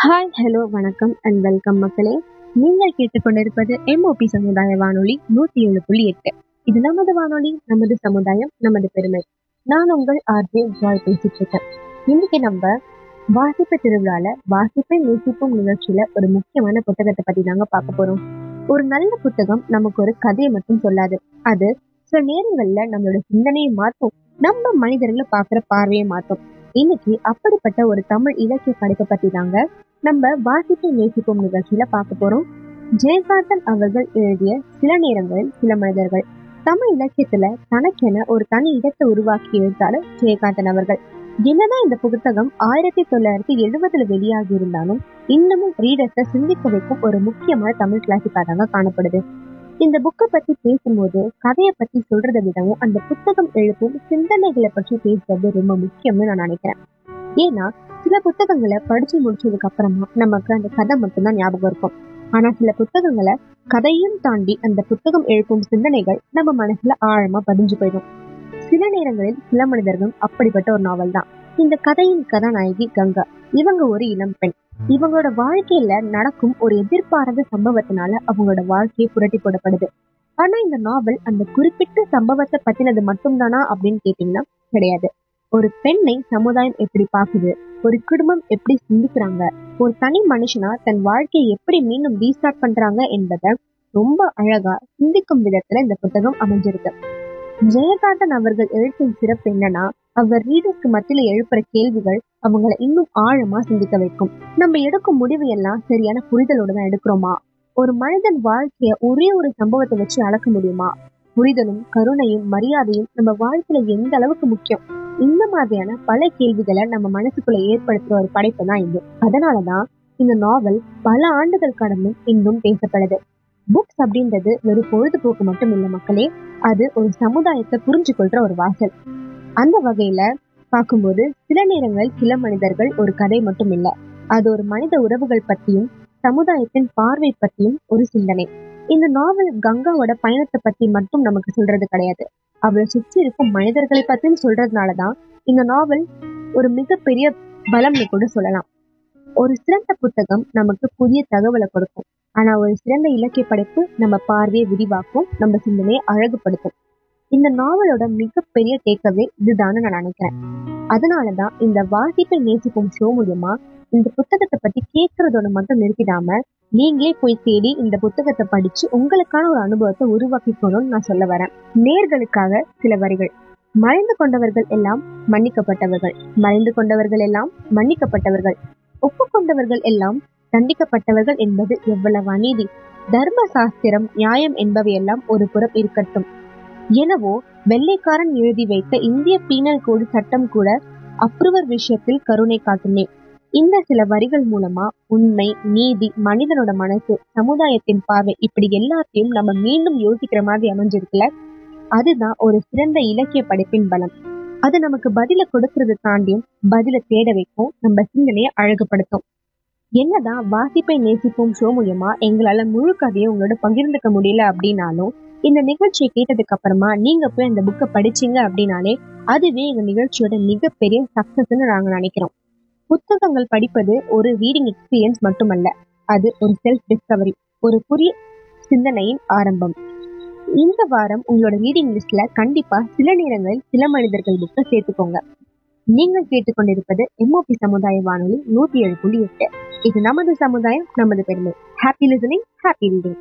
hi hello வணக்கம் and welcome மக்களே நீங்கள் கேட்டுக்கொண்டிருப்பது எம்ஓபி சமுதாய வானொலி நூத்தி ஏழு புள்ளி எட்டு இது நமது வானொலி நமது சமுதாயம் நமது பெருமை நான் உங்கள் ஆர்ஜே ஜாய் பேசிட்டு இருக்கேன் இன்னைக்கு நம்ம வாசிப்பு திருவிழால வாசிப்பை நேசிப்பும் நிகழ்ச்சியில ஒரு முக்கியமான புத்தகத்தை பத்தி தாங்க பார்க்க போறோம் ஒரு நல்ல புத்தகம் நமக்கு ஒரு கதையை மட்டும் சொல்லாது அது சில நேரங்கள்ல நம்மளோட சிந்தனையை மாற்றும் நம்ம மனிதர்களை பார்க்குற பார்வையை மாற்றும் இன்னைக்கு அப்படிப்பட்ட ஒரு தமிழ் இலக்கிய படைப்பை பத்தி தாங்க நம்ம வாசிப்பை நேசிப்போம் நிகழ்ச்சியில பார்க்க போறோம் ஜெயகாந்தன் அவர்கள் எழுதிய சில நேரங்களில் சில மனிதர்கள் தமிழ் இலக்கியத்துல தனக்கென ஒரு தனி இடத்தை உருவாக்கி எழுத்தாளர் ஜெயகாந்தன் அவர்கள் என்னதான் இந்த புத்தகம் ஆயிரத்தி தொள்ளாயிரத்தி எழுபதுல வெளியாகி இருந்தாலும் இன்னமும் ரீடர்ஸை சிந்திக்க வைக்கும் ஒரு முக்கியமான தமிழ் கிளாசிக்கா தாங்க காணப்படுது இந்த புக்கை பத்தி பேசும்போது கதையை பத்தி சொல்றதை விடவும் அந்த புத்தகம் எழுப்பும் சிந்தனைகளை பற்றி பேசுறது ரொம்ப முக்கியம்னு நான் நினைக்கிறேன் ஏன்னா சில புத்தகங்களை படிச்சு முடிச்சதுக்கு அப்புறமா நமக்கு அந்த கதை மட்டும்தான் ஞாபகம் இருக்கும் ஆனா சில புத்தகங்களை கதையும் தாண்டி அந்த புத்தகம் எழுப்பும் சிந்தனைகள் நம்ம மனசுல ஆழமா பதிஞ்சு போயிடும் சில நேரங்களில் சில மனிதர்கள் அப்படிப்பட்ட ஒரு நாவல் தான் இந்த கதையின் கதாநாயகி கங்கா இவங்க ஒரு இளம் பெண் இவங்களோட வாழ்க்கையில நடக்கும் ஒரு எதிர்பாராத சம்பவத்தினால அவங்களோட வாழ்க்கையை புரட்டி போடப்படுது ஆனா இந்த நாவல் அந்த குறிப்பிட்ட சம்பவத்தை பத்தினது மட்டும்தானா அப்படின்னு கேட்டீங்கன்னா கிடையாது ஒரு பெண்ணை சமுதாயம் எப்படி பாக்குது ஒரு குடும்பம் எப்படி சிந்திக்கிறாங்க ஒரு தனி மனுஷனா தன் வாழ்க்கையை எப்படி மீண்டும் ரீஸ்டார்ட் பண்றாங்க என்பதை ரொம்ப அழகா சிந்திக்கும் விதத்துல இந்த புத்தகம் அமைஞ்சிருக்கு ஜெயகாந்தன் அவர்கள் எழுத்தின் சிறப்பு என்னன்னா அவர் ரீடர்ஸ்க்கு மத்தியில எழுப்புற கேள்விகள் அவங்களை இன்னும் ஆழமா சிந்திக்க வைக்கும் நம்ம எடுக்கும் முடிவு எல்லாம் சரியான புரிதலோட தான் எடுக்கிறோமா ஒரு மனிதன் வாழ்க்கைய ஒரே ஒரு சம்பவத்தை வச்சு அளக்க முடியுமா புரிதலும் கருணையும் மரியாதையும் நம்ம வாழ்க்கையில எந்த அளவுக்கு முக்கியம் இந்த மாதிரியான பல கேள்விகளை நம்ம மனசுக்குள்ள ஏற்படுத்துற ஒரு படைப்பு தான் இது அதனாலதான் இந்த நாவல் பல ஆண்டுகள் கடந்தும் இன்னும் பேசப்படுது புக்ஸ் அப்படின்றது வெறும் பொழுதுபோக்கு மட்டும் இல்ல மக்களே அது ஒரு சமுதாயத்தை புரிஞ்சு கொள்ற ஒரு வாசல் அந்த வகையில பார்க்கும்போது சில நேரங்களில் சில மனிதர்கள் ஒரு கதை மட்டும் இல்ல அது ஒரு மனித உறவுகள் பத்தியும் சமுதாயத்தின் பார்வை பத்தியும் ஒரு சிந்தனை இந்த நாவல் கங்காவோட பயணத்தை பத்தி மட்டும் நமக்கு சொல்றது கிடையாது அவளை சுற்றி இருக்கும் மனிதர்களை பத்தியும் சொல்றதுனாலதான் இந்த நாவல் ஒரு மிகப்பெரிய பலம்னு கூட சொல்லலாம் ஒரு சிறந்த புத்தகம் நமக்கு புதிய தகவலை கொடுக்கும் ஆனா ஒரு சிறந்த இலக்கிய படைப்பு நம்ம பார்வையை விரிவாக்கும் நம்ம சிந்தனையை அழகுபடுத்தும் இந்த நாவலோட மிகப்பெரிய டேக்கவே இதுதான்னு நான் நினைக்கிறேன் அதனாலதான் இந்த வாசிப்பை நேசிக்கும் ஷோ மூலியமா இந்த புத்தகத்தை பத்தி கேட்கறதோட மட்டும் நிறுத்திடாம நீங்களே போய் தேடி இந்த புத்தகத்தை படிச்சு உங்களுக்கான ஒரு அனுபவத்தை உருவாக்கிக்கணும்னு நான் சொல்ல வரேன் நேர்களுக்காக சில வரிகள் மறைந்து கொண்டவர்கள் எல்லாம் மன்னிக்கப்பட்டவர்கள் மறைந்து கொண்டவர்கள் எல்லாம் மன்னிக்கப்பட்டவர்கள் ஒப்புக்கொண்டவர்கள் எல்லாம் தண்டிக்கப்பட்டவர்கள் என்பது எவ்வளவு அநீதி தர்ம சாஸ்திரம் நியாயம் என்பவையெல்லாம் ஒரு புறம் இருக்கட்டும் எனவோ வெள்ளைக்காரன் எழுதி வைத்த இந்திய பீனல் கோடு சட்டம் கூட அப்ரூவர் விஷயத்தில் கருணை காட்டுமே இந்த சில வரிகள் மூலமா உண்மை நீதி மனிதனோட மனசு சமுதாயத்தின் பார்வை இப்படி எல்லாத்தையும் நம்ம மீண்டும் யோசிக்கிற மாதிரி அமைஞ்சிருக்குல அதுதான் ஒரு சிறந்த இலக்கிய படைப்பின் பலம் அது நமக்கு பதில கொடுக்கறது தாண்டியும் பதில தேட வைக்கும் நம்ம சிந்தனையை அழகுபடுத்தும் என்னதான் வாசிப்பை நேசிப்போம் ஷோ மூலியமா எங்களால முழு கதையை உங்களோட பகிர்ந்துக்க முடியல அப்படின்னாலும் இந்த நிகழ்ச்சியை கேட்டதுக்கு அப்புறமா நீங்க போய் அந்த புக்கை படிச்சீங்க அப்படின்னாலே அதுவே எங்க நிகழ்ச்சியோட மிகப்பெரிய சக்சஸ்ன்னு நாங்க நினைக்கிறோம் புத்தகங்கள் படிப்பது ஒரு ரீடிங் எக்ஸ்பீரியன்ஸ் மட்டுமல்ல அது ஒரு செல்ஃப் டிஸ்கவரி ஒரு புதிய சிந்தனையின் ஆரம்பம் இந்த வாரம் உங்களோட ரீடிங் லிஸ்ட்ல கண்டிப்பா சில நேரங்களில் சில மனிதர்கள் புக்கை சேர்த்துக்கோங்க நீங்கள் கேட்டுக்கொண்டிருப்பது எம்ஓபி சமுதாய வானொலி நூத்தி ஏழு புள்ளி எட்டு இது நமது சமுதாயம் நமது பெருமை ஹாப்பி லிசனிங் ஹாப்பி ரீடிங்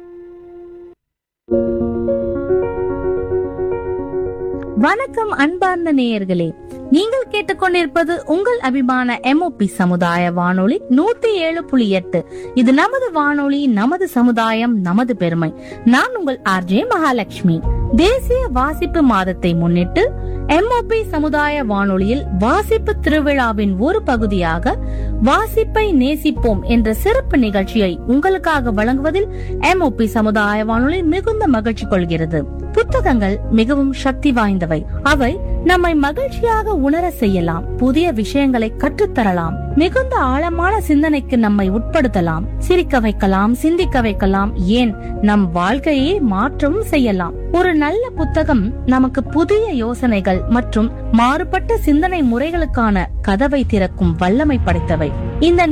வணக்கம் அன்பார்ந்த நேயர்களே நீங்கள் கேட்டுக்கொண்டிருப்பது உங்கள் அபிமான எம்ஓபி சமுதாய வானொலி நூத்தி ஏழு புள்ளி எட்டு இது நமது வானொலி நமது சமுதாயம் நமது பெருமை நான் உங்கள் ஆர்ஜே மகாலட்சுமி தேசிய வாசிப்பு மாதத்தை முன்னிட்டு எம்ஓபி சமுதாய வானொலியில் வாசிப்பு திருவிழாவின் ஒரு பகுதியாக வாசிப்பை நேசிப்போம் என்ற சிறப்பு நிகழ்ச்சியை உங்களுக்காக வழங்குவதில் எம்ஓபி சமுதாய வானொலி மிகுந்த மகிழ்ச்சி கொள்கிறது புத்தகங்கள் மிகவும் சக்தி வாய்ந்தவை அவை நம்மை மகிழ்ச்சியாக உணர செய்யலாம் புதிய விஷயங்களை கற்றுத்தரலாம் மிகுந்த ஆழமான சிந்தனைக்கு நம்மை உட்படுத்தலாம் சிரிக்க வைக்கலாம் சிந்திக்க வைக்கலாம் ஏன் நம் வாழ்க்கையை மாற்றவும் செய்யலாம் ஒரு நல்ல புத்தகம் நமக்கு புதிய யோசனைகள் மற்றும் மாறுபட்ட சிந்தனை முறைகளுக்கான கதவை திறக்கும் வல்லமை படைத்தவை இந்த